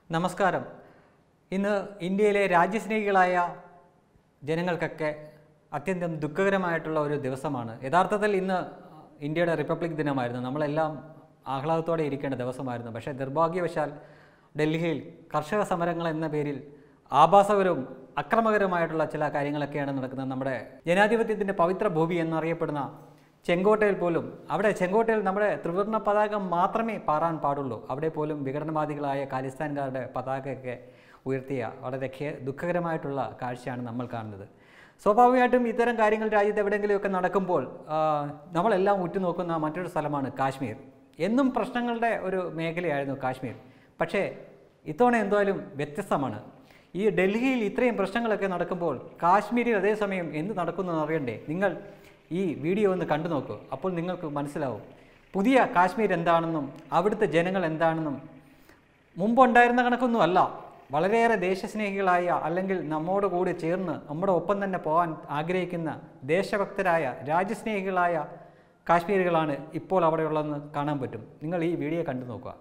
നമസ്കാരം ഇന്ന് ഇന്ത്യയിലെ രാജ്യസ്നേഹികളായ ജനങ്ങൾക്കൊക്കെ അത്യന്തം ദുഃഖകരമായിട്ടുള്ള ഒരു ദിവസമാണ് യഥാർത്ഥത്തിൽ ഇന്ന് ഇന്ത്യയുടെ റിപ്പബ്ലിക് ദിനമായിരുന്നു നമ്മളെല്ലാം ആഹ്ലാദത്തോടെ ഇരിക്കേണ്ട ദിവസമായിരുന്നു പക്ഷേ നിർഭാഗ്യവശാൽ ഡൽഹിയിൽ കർഷക സമരങ്ങൾ എന്ന പേരിൽ ആഭാസകരവും അക്രമകരമായിട്ടുള്ള ചില കാര്യങ്ങളൊക്കെയാണ് നടക്കുന്നത് നമ്മുടെ ജനാധിപത്യത്തിൻ്റെ പവിത്ര ഭൂമി എന്നറിയപ്പെടുന്ന ചെങ്കോട്ടയിൽ പോലും അവിടെ ചെങ്കോട്ടയിൽ നമ്മുടെ ത്രിവർണ്ണ പതാക മാത്രമേ പാറാൻ പാടുള്ളൂ അവിടെ പോലും വിഘടനവാദികളായ ഖാലിസ്ഥാൻകാരുടെ പതാകയൊക്കെ ഉയർത്തിയ വളരെ ഖേ- ദുഃഖകരമായിട്ടുള്ള കാഴ്ചയാണ് നമ്മൾ കാണുന്നത് സ്വാഭാവികമായിട്ടും ഇത്തരം കാര്യങ്ങൾ രാജ്യത്ത് എവിടെയെങ്കിലുമൊക്കെ നടക്കുമ്പോൾ ആ, നമ്മളെല്ലാം ഉറ്റുനോക്കുന്ന മറ്റൊരു സ്ഥലമാണ് കാശ്മീർ എന്നും പ്രശ്നങ്ങളുടെ ഒരു മേഖലയായിരുന്നു കാശ്മീർ പക്ഷേ ഇത്തവണ എന്തായാലും വ്യത്യസ്തമാണ് ഈ ഡൽഹിയിൽ ഇത്രയും പ്രശ്നങ്ങളൊക്കെ നടക്കുമ്പോൾ കാശ്മീരിൽ അതേസമയം എന്ത് നടക്കുന്നു അറിയണ്ടേ നിങ്ങൾ ഈ വീഡിയോ ഒന്ന് കണ്ടു നോക്കൂ അപ്പോൾ നിങ്ങൾക്ക് മനസ്സിലാവും പുതിയ കാശ്മീർ എന്താണെന്നും അവിടുത്തെ ജനങ്ങൾ എന്താണെന്നും മുമ്പുണ്ടായിരുന്ന കണക്കൊന്നും അല്ല വളരെയേറെ ദേശസ്നേഹികളായ അല്ലെങ്കിൽ നമ്മോട് കൂടി ചേർന്ന് നമ്മുടെ ഒപ്പം തന്നെ പോകാൻ ആഗ്രഹിക്കുന്ന ദേശഭക്തരായ രാജ്യസ്നേഹികളായ കാശ്മീരികളാണ് ഇപ്പോൾ അവിടെയുള്ളതെന്ന് കാണാൻ പറ്റും നിങ്ങൾ ഈ വീഡിയോ കണ്ടു നോക്കുക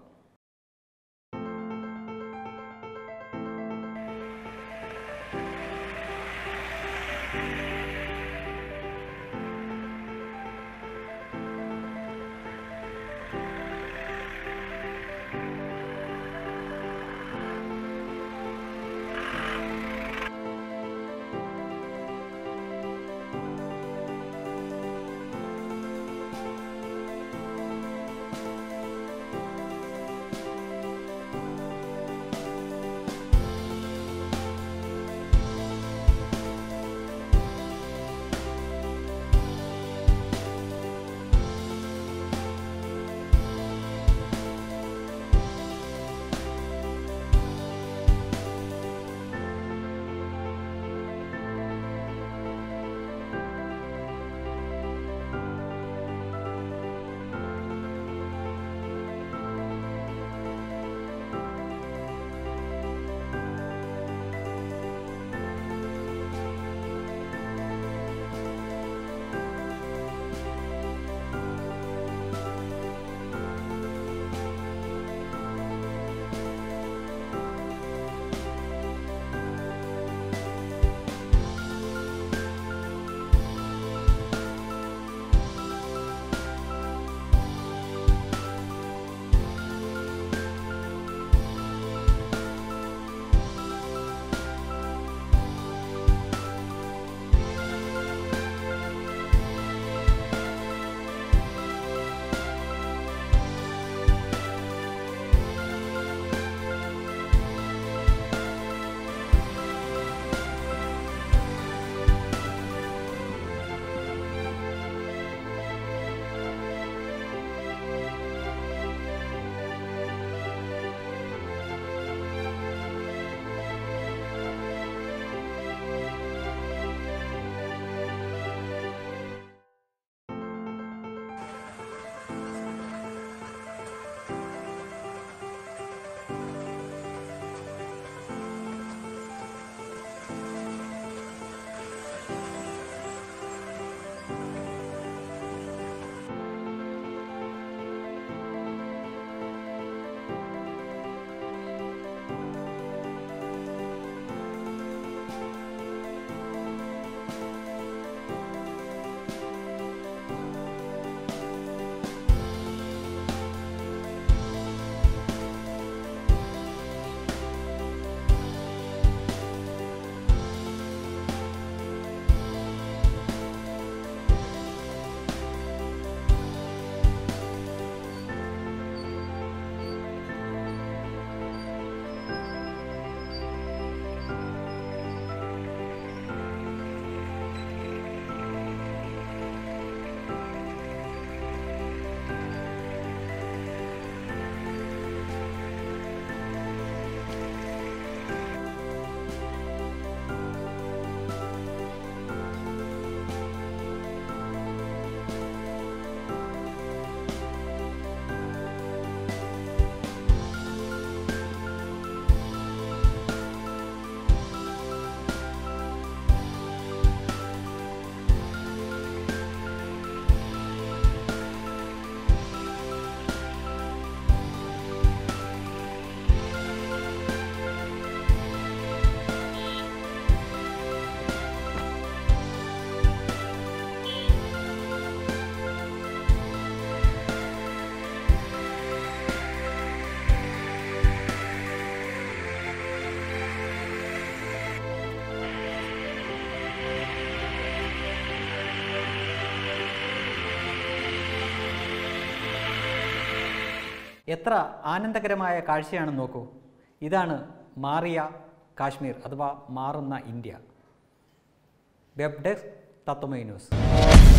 എത്ര ആനന്ദകരമായ കാഴ്ചയാണെന്ന് നോക്കൂ ഇതാണ് മാറിയ കാശ്മീർ അഥവാ മാറുന്ന India web desk Tatwamayi news